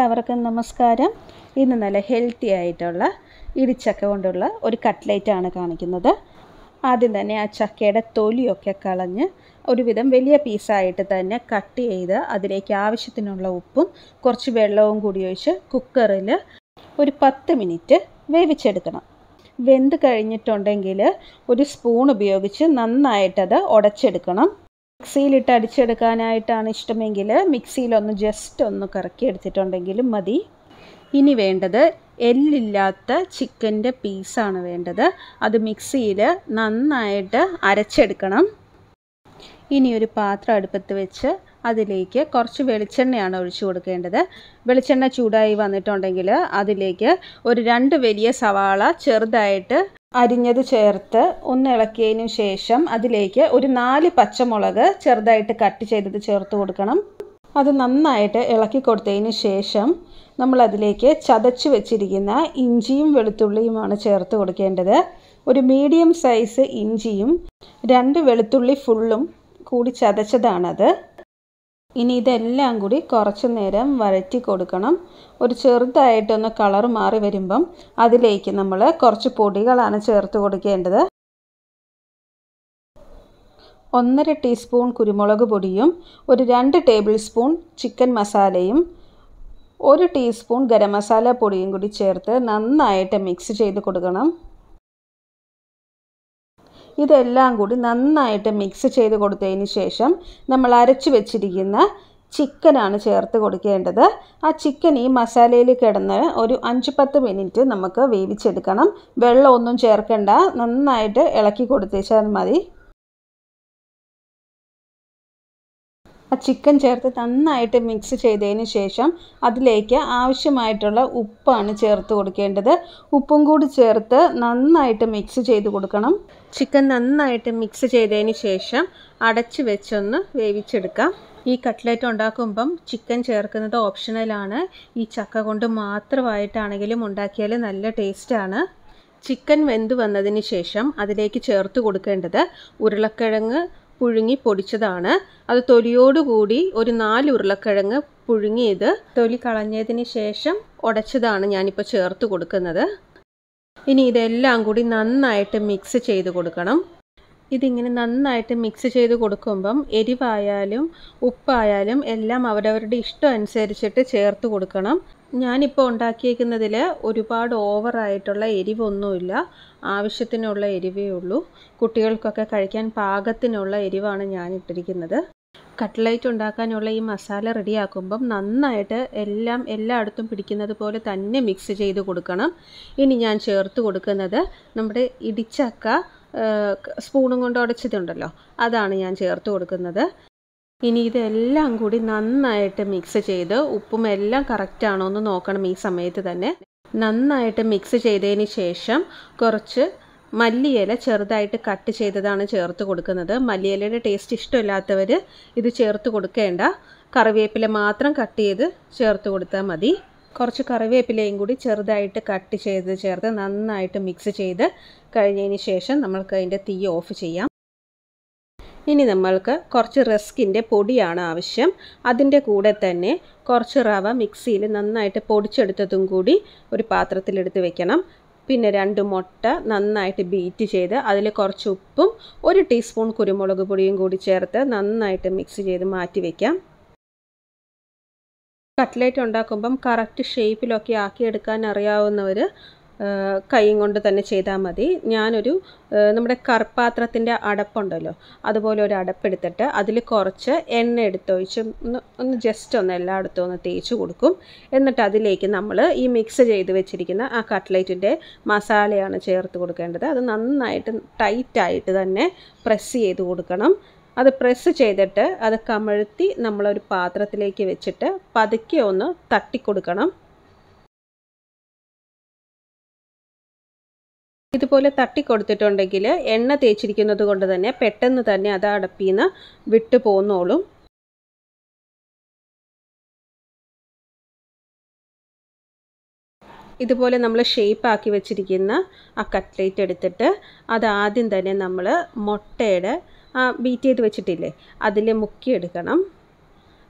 എല്ലാവർക്കും നമസ്കാരം ഇന്ന് നല്ല ഹെൽത്തി ആയിട്ടുള്ള ഇടിച്ചക്ക കൊണ്ടുള്ള ഒരു കട്ട്ലേറ്റാണ് കാണിക്കുന്നത് ആദ്യം തന്നെ ആ ചക്കയുടെ തൊലിയൊക്കെ കളഞ്ഞ് ഒരുവിധം വലിയ പീസായിട്ട് തന്നെ കട്ട് ചെയ്ത് അതിലേക്ക് ആവശ്യത്തിനുള്ള ഉപ്പും കുറച്ച് വെള്ളവും കൂടി ഒഴിച്ച് കുക്കറിൽ ഒരു പത്ത് മിനിറ്റ് വേവിച്ചെടുക്കണം വെന്ത് കഴിഞ്ഞിട്ടുണ്ടെങ്കിൽ ഒരു സ്പൂൺ ഉപയോഗിച്ച് നന്നായിട്ടത് ഉടച്ചെടുക്കണം മിക്സിയിലിട്ട് അടിച്ചെടുക്കാനായിട്ടാണ് ഇഷ്ടമെങ്കിൽ മിക്സിയിലൊന്ന് ജസ്റ്റ് ഒന്ന് കറക്കി എടുത്തിട്ടുണ്ടെങ്കിലും മതി ഇനി വേണ്ടത് എല്ലില്ലാത്ത ചിക്കൻ്റെ പീസാണ് വേണ്ടത് അത് മിക്സിയിൽ നന്നായിട്ട് അരച്ചെടുക്കണം ഇനി ഒരു പാത്രം അടുപ്പത്ത് വെച്ച് അതിലേക്ക് കുറച്ച് വെളിച്ചെണ്ണയാണ് ഒഴിച്ചു കൊടുക്കേണ്ടത് വെളിച്ചെണ്ണ ചൂടായി വന്നിട്ടുണ്ടെങ്കിൽ അതിലേക്ക് ഒരു രണ്ട് വലിയ സവാള ചെറുതായിട്ട് അരിഞ്ഞത് ചേർത്ത് ഒന്ന് ഇളക്കിയതിന് ശേഷം അതിലേക്ക് ഒരു നാല് പച്ചമുളക് ചെറുതായിട്ട് കട്ട് ചെയ്തത് ചേർത്ത് കൊടുക്കണം അത് നന്നായിട്ട് ഇളക്കി കൊടുത്തതിന് ശേഷം നമ്മൾ അതിലേക്ക് ചതച്ച് വെച്ചിരിക്കുന്ന ഇഞ്ചിയും വെളുത്തുള്ളിയുമാണ് ചേർത്ത് കൊടുക്കേണ്ടത് ഒരു മീഡിയം സൈസ് ഇഞ്ചിയും രണ്ട് വെളുത്തുള്ളി ഫുള്ളും കൂടി ചതച്ചതാണത് ഇനി ഇതെല്ലാം കൂടി കുറച്ച് നേരം വഴറ്റി കൊടുക്കണം ഒരു ചെറുതായിട്ടൊന്ന് കളർ മാറി വരുമ്പം അതിലേക്ക് നമ്മൾ കുറച്ച് പൊടികളാണ് ചേർത്ത് കൊടുക്കേണ്ടത് ഒന്നര ടീസ്പൂൺ കുരുമുളക് പൊടിയും ഒരു രണ്ട് ടേബിൾ സ്പൂൺ ചിക്കൻ മസാലയും ഒരു ടീസ്പൂൺ ഗരം മസാല പൊടിയും കൂടി ചേർത്ത് നന്നായിട്ട് മിക്സ് ചെയ്ത് കൊടുക്കണം ഇതെല്ലാം കൂടി നന്നായിട്ട് മിക്സ് ചെയ്ത് കൊടുത്തതിന് ശേഷം നമ്മൾ അരച്ചു വെച്ചിരിക്കുന്ന ചിക്കനാണ് ചേർത്ത് കൊടുക്കേണ്ടത് ആ ചിക്കൻ ഈ മസാലയിൽ കിടന്ന് ഒരു അഞ്ച് പത്ത് മിനിറ്റ് നമുക്ക് വേവിച്ചെടുക്കണം വെള്ളമൊന്നും ചേർക്കണ്ട നന്നായിട്ട് ഇളക്കി കൊടുത്തേച്ചാൽ മതി ആ ചിക്കൻ ചേർത്ത് നന്നായിട്ട് മിക്സ് ചെയ്തതിന് ശേഷം അതിലേക്ക് ആവശ്യമായിട്ടുള്ള ഉപ്പാണ് ചേർത്ത് കൊടുക്കേണ്ടത് ഉപ്പും കൂടി ചേർത്ത് നന്നായിട്ട് മിക്സ് ചെയ്ത് കൊടുക്കണം ചിക്കൻ നന്നായിട്ട് മിക്സ് ചെയ്തതിന് ശേഷം അടച്ച് വെച്ചൊന്ന് വേവിച്ചെടുക്കാം ഈ കട്ട്ലറ്റ് ഉണ്ടാക്കുമ്പം ചിക്കൻ ചേർക്കുന്നത് ഓപ്ഷണലാണ് ഈ ചക്ക കൊണ്ട് മാത്രമായിട്ടാണെങ്കിലും ഉണ്ടാക്കിയാൽ നല്ല ടേസ്റ്റാണ് ചിക്കൻ വെന്ത് വന്നതിന് ശേഷം അതിലേക്ക് ചേർത്ത് കൊടുക്കേണ്ടത് ഉരുളക്കിഴങ്ങ് പുഴുങ്ങി പൊടിച്ചതാണ് അത് തൊലിയോടുകൂടി ഒരു നാല് ഉരുളക്കിഴങ്ങ് പുഴുങ്ങിയത് തൊലി കളഞ്ഞതിന് ശേഷം ഉടച്ചതാണ് ഞാനിപ്പോൾ ചേർത്ത് കൊടുക്കുന്നത് ഇനി ഇതെല്ലാം കൂടി നന്നായിട്ട് മിക്സ് ചെയ്ത് കൊടുക്കണം ഇതിങ്ങനെ നന്നായിട്ട് മിക്സ് ചെയ്ത് കൊടുക്കുമ്പം എരിവായാലും ഉപ്പായാലും എല്ലാം അവരവരുടെ ഇഷ്ടം അനുസരിച്ചിട്ട് ചേർത്ത് കൊടുക്കണം ഞാനിപ്പോൾ ഉണ്ടാക്കിയേക്കുന്നതിൽ ഒരുപാട് ഓവറായിട്ടുള്ള എരിവൊന്നുമില്ല ആവശ്യത്തിനുള്ള എരിവേ ഉള്ളൂ കുട്ടികൾക്കൊക്കെ കഴിക്കാൻ പാകത്തിനുള്ള എരിവാണ് ഞാൻ ഇട്ടിരിക്കുന്നത് കട്ട്ലൈറ്റ് ഉണ്ടാക്കാനുള്ള ഈ മസാല റെഡിയാക്കുമ്പം നന്നായിട്ട് എല്ലാം എല്ലായിടത്തും പിടിക്കുന്നത് പോലെ തന്നെ മിക്സ് ചെയ്ത് കൊടുക്കണം ഇനി ഞാൻ ചേർത്ത് കൊടുക്കുന്നത് നമ്മുടെ ഇടിച്ചക്ക സ്പൂണും കൊണ്ട് ഉടച്ചതുണ്ടല്ലോ അതാണ് ഞാൻ ചേർത്ത് കൊടുക്കുന്നത് ഇനി ഇതെല്ലാം കൂടി നന്നായിട്ട് മിക്സ് ചെയ്ത് ഉപ്പും എല്ലാം കറക്റ്റാണോ എന്ന് നോക്കണം ഈ സമയത്ത് തന്നെ നന്നായിട്ട് മിക്സ് ചെയ്തതിന് ശേഷം കുറച്ച് മല്ലിയില ചെറുതായിട്ട് കട്ട് ചെയ്തതാണ് ചേർത്ത് കൊടുക്കുന്നത് മല്ലിയിലയുടെ ടേസ്റ്റ് ഇഷ്ടമില്ലാത്തവർ ഇത് ചേർത്ത് കൊടുക്കേണ്ട കറിവേപ്പില മാത്രം കട്ട് ചെയ്ത് ചേർത്ത് കൊടുത്താൽ മതി കുറച്ച് കറിവേപ്പിലയും കൂടി ചെറുതായിട്ട് കട്ട് ചെയ്ത് ചേർത്ത് നന്നായിട്ട് മിക്സ് ചെയ്ത് കഴിഞ്ഞതിന് ശേഷം നമ്മൾക്ക് അതിൻ്റെ തീ ഓഫ് ചെയ്യാം ഇനി നമ്മൾക്ക് കുറച്ച് റസ്കിൻ്റെ പൊടിയാണ് ആവശ്യം അതിൻ്റെ കൂടെ തന്നെ കുറച്ച് റവ മിക്സിയിൽ നന്നായിട്ട് പൊടിച്ചെടുത്തതും കൂടി ഒരു പാത്രത്തിലെടുത്ത് വെക്കണം പിന്നെ രണ്ട് മുട്ട നന്നായിട്ട് ബീറ്റ് ചെയ്ത് അതിൽ കുറച്ച് ഉപ്പും ഒരു ടീസ്പൂൺ കുരുമുളക് പൊടിയും കൂടി ചേർത്ത് നന്നായിട്ട് മിക്സ് ചെയ്ത് മാറ്റി വയ്ക്കാം കട്ട്ലേറ്റ് ഉണ്ടാക്കുമ്പം കറക്റ്റ് ഷേപ്പിലൊക്കെ ആക്കിയെടുക്കാൻ അറിയാവുന്നവർ കൈയും കൊണ്ട് തന്നെ ചെയ്താൽ മതി ഞാനൊരു നമ്മുടെ കറുപ്പാത്രത്തിൻ്റെ അടപ്പുണ്ടല്ലോ അതുപോലെ ഒരു അടപ്പെടുത്തിട്ട് അതിൽ കുറച്ച് എണ്ണ എടുത്തൊഴിച്ച് ഒന്ന് ഒന്ന് ജസ്റ്റ് ഒന്ന് എല്ലായിടത്തും ഒന്ന് തേച്ച് കൊടുക്കും എന്നിട്ട് അതിലേക്ക് നമ്മൾ ഈ മിക്സ് ചെയ്ത് വെച്ചിരിക്കുന്ന ആ കട്ട്ലേറ്റിൻ്റെ മസാലയാണ് ചേർത്ത് കൊടുക്കേണ്ടത് അത് നന്നായിട്ട് ടൈറ്റായിട്ട് തന്നെ പ്രസ് ചെയ്ത് കൊടുക്കണം അത് പ്രസ് ചെയ്തിട്ട് അത് കമഴ്ത്തി നമ്മളൊരു പാത്രത്തിലേക്ക് വെച്ചിട്ട് പതുക്കെ ഒന്ന് തട്ടിക്കൊടുക്കണം ഇതുപോലെ തട്ടിക്കൊടുത്തിട്ടുണ്ടെങ്കിൽ എണ്ണ തേച്ചിരിക്കുന്നത് കൊണ്ട് തന്നെ പെട്ടെന്ന് തന്നെ അത് അടപ്പിൽ നിന്ന് വിട്ടു പോന്നോളും ഇതുപോലെ നമ്മൾ ഷേപ്പ് ആക്കി വെച്ചിരിക്കുന്ന ആ കട്ട്ലേറ്റ് എടുത്തിട്ട് അത് ആദ്യം തന്നെ നമ്മൾ മുട്ടയുടെ ബീറ്റ് ചെയ്ത് വെച്ചിട്ടില്ലേ അതിൽ മുക്കിയെടുക്കണം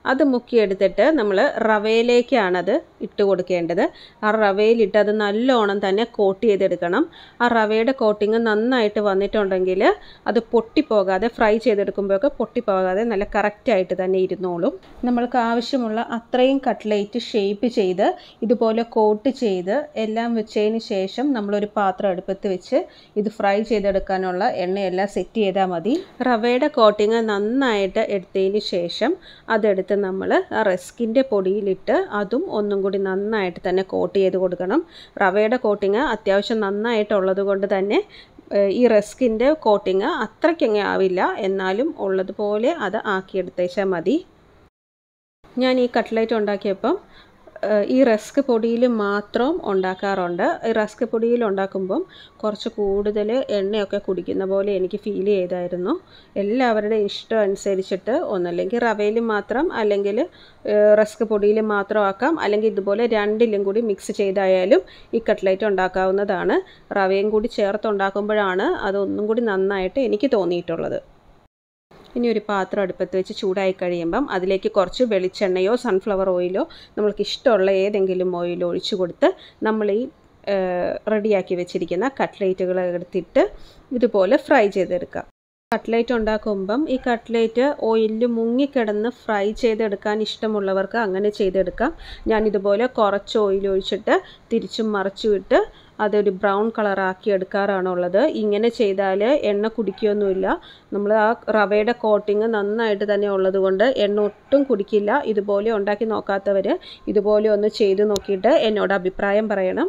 അത് മുക്കിയെടുത്തിട്ട് നമ്മൾ റവയിലേക്കാണത് ഇട്ട് കൊടുക്കേണ്ടത് ആ റവയിലിട്ട് അത് നല്ലോണം തന്നെ കോട്ട് ചെയ്തെടുക്കണം ആ റവയുടെ കോട്ടിങ് നന്നായിട്ട് വന്നിട്ടുണ്ടെങ്കിൽ അത് പൊട്ടിപ്പോകാതെ ഫ്രൈ ചെയ്തെടുക്കുമ്പോഴൊക്കെ പൊട്ടിപ്പോകാതെ നല്ല കറക്റ്റായിട്ട് തന്നെ ഇരുന്നോളും നമ്മൾക്ക് ആവശ്യമുള്ള അത്രയും കട്ട്ലേറ്റ് ഷേപ്പ് ചെയ്ത് ഇതുപോലെ കോട്ട് ചെയ്ത് എല്ലാം വെച്ചതിന് ശേഷം നമ്മളൊരു പാത്രം അടുപ്പത്ത് വെച്ച് ഇത് ഫ്രൈ ചെയ്തെടുക്കാനുള്ള എണ്ണയെല്ലാം സെറ്റ് ചെയ്താൽ മതി റവയുടെ കോട്ടിങ് നന്നായിട്ട് എടുത്തതിന് ശേഷം അതെടുത്ത് നമ്മൾ ആ റസ്കിൻ്റെ പൊടിയിലിട്ട് അതും ഒന്നും കൂടി നന്നായിട്ട് തന്നെ കോട്ട് ചെയ്ത് കൊടുക്കണം റവയുടെ കോട്ടിങ് അത്യാവശ്യം നന്നായിട്ടുള്ളത് കൊണ്ട് തന്നെ ഈ റസ്കിൻ്റെ കോട്ടിങ് അത്രയ്ക്കങ്ങ് ആവില്ല എന്നാലും ഉള്ളതുപോലെ അത് ആക്കിയെടുത്തേച്ചാൽ മതി ഞാൻ ഈ കട്ട്ലേറ്റ് ഉണ്ടാക്കിയപ്പം ഈ റസ്ക് പൊടിയിൽ മാത്രം ഉണ്ടാക്കാറുണ്ട് ഈ റസ്ക് പൊടിയിൽ ഉണ്ടാക്കുമ്പം കുറച്ച് കൂടുതൽ എണ്ണയൊക്കെ കുടിക്കുന്ന പോലെ എനിക്ക് ഫീൽ ചെയ്തായിരുന്നു എല്ലാവരുടെ ഇഷ്ടം അനുസരിച്ചിട്ട് ഒന്നല്ലെങ്കിൽ റവയിൽ മാത്രം അല്ലെങ്കിൽ റസ്ക് പൊടിയിൽ മാത്രം ആക്കാം അല്ലെങ്കിൽ ഇതുപോലെ രണ്ടിലും കൂടി മിക്സ് ചെയ്തായാലും ഈ കട്ട്ലേറ്റ് ഉണ്ടാക്കാവുന്നതാണ് റവയും കൂടി ചേർത്ത് ഉണ്ടാക്കുമ്പോഴാണ് അതൊന്നും കൂടി നന്നായിട്ട് എനിക്ക് തോന്നിയിട്ടുള്ളത് ഇനി ഒരു പാത്രം അടുപ്പത്ത് വെച്ച് ചൂടായി കഴിയുമ്പം അതിലേക്ക് കുറച്ച് വെളിച്ചെണ്ണയോ സൺഫ്ലവർ ഓയിലോ നമ്മൾക്ക് ഇഷ്ടമുള്ള ഏതെങ്കിലും ഓയിൽ ഒഴിച്ചു കൊടുത്ത് നമ്മൾ ഈ റെഡിയാക്കി വെച്ചിരിക്കുന്ന കട്ട്ലേറ്റുകൾ എടുത്തിട്ട് ഇതുപോലെ ഫ്രൈ ചെയ്തെടുക്കാം കട്ട്ലേറ്റ് ഉണ്ടാക്കുമ്പം ഈ കട്ട്ലേറ്റ് ഓയിലിൽ മുങ്ങിക്കിടന്ന് ഫ്രൈ ചെയ്തെടുക്കാൻ ഇഷ്ടമുള്ളവർക്ക് അങ്ങനെ ചെയ്തെടുക്കാം ഞാനിതുപോലെ കുറച്ച് ഓയിൽ ഒഴിച്ചിട്ട് തിരിച്ചും മറിച്ചും ഇട്ട് അതൊരു ബ്രൗൺ കളറാക്കി എടുക്കാറാണുള്ളത് ഇങ്ങനെ ചെയ്താൽ എണ്ണ കുടിക്കുകയൊന്നുമില്ല നമ്മൾ ആ റവയുടെ കോട്ടിങ് നന്നായിട്ട് തന്നെ ഉള്ളത് കൊണ്ട് എണ്ണ ഒട്ടും കുടിക്കില്ല ഇതുപോലെ ഉണ്ടാക്കി നോക്കാത്തവർ ഇതുപോലെ ഒന്ന് ചെയ്ത് നോക്കിയിട്ട് എന്നോട് അഭിപ്രായം പറയണം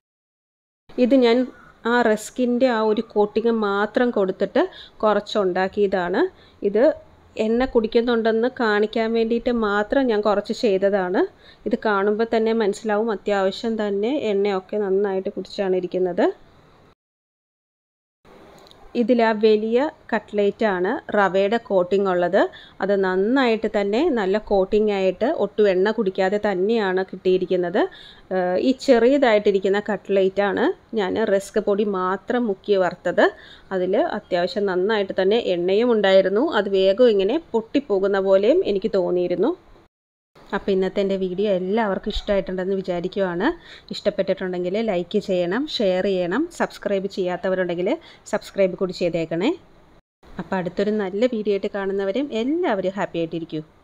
ഇത് ഞാൻ ആ റസ്കിൻ്റെ ആ ഒരു കോട്ടിങ് മാത്രം കൊടുത്തിട്ട് കുറച്ചുണ്ടാക്കിയതാണ് ഇത് എണ്ണ കുടിക്കുന്നുണ്ടെന്ന് കാണിക്കാൻ വേണ്ടിയിട്ട് മാത്രം ഞാൻ കുറച്ച് ചെയ്തതാണ് ഇത് കാണുമ്പോൾ തന്നെ മനസ്സിലാവും അത്യാവശ്യം തന്നെ എണ്ണയൊക്കെ നന്നായിട്ട് കുടിച്ചാണ് ഇരിക്കുന്നത് ഇതിൽ ആ വലിയ കട്ട്ലേറ്റാണ് റവയുടെ കോട്ടിംഗ് ഉള്ളത് അത് നന്നായിട്ട് തന്നെ നല്ല കോട്ടിംഗ് ആയിട്ട് ഒട്ടും എണ്ണ കുടിക്കാതെ തന്നെയാണ് കിട്ടിയിരിക്കുന്നത് ഈ ചെറിയതായിട്ടിരിക്കുന്ന കട്ട്ലേറ്റാണ് ഞാൻ റിസ്ക് പൊടി മാത്രം മുക്കി വറുത്തത് അതിൽ അത്യാവശ്യം നന്നായിട്ട് തന്നെ എണ്ണയും ഉണ്ടായിരുന്നു അത് വേഗം ഇങ്ങനെ പൊട്ടിപ്പോകുന്ന പോലെയും എനിക്ക് തോന്നിയിരുന്നു അപ്പോൾ ഇന്നത്തെ എൻ്റെ വീഡിയോ എല്ലാവർക്കും ഇഷ്ടമായിട്ടുണ്ടെന്ന് വിചാരിക്കുവാണ് ഇഷ്ടപ്പെട്ടിട്ടുണ്ടെങ്കിൽ ലൈക്ക് ചെയ്യണം ഷെയർ ചെയ്യണം സബ്സ്ക്രൈബ് ചെയ്യാത്തവരുണ്ടെങ്കിൽ സബ്സ്ക്രൈബ് കൂടി ചെയ്തേക്കണേ അപ്പോൾ അടുത്തൊരു നല്ല വീഡിയോ ആയിട്ട് കാണുന്നവരെയും എല്ലാവരും ഹാപ്പി ആയിട്ടിരിക്കൂ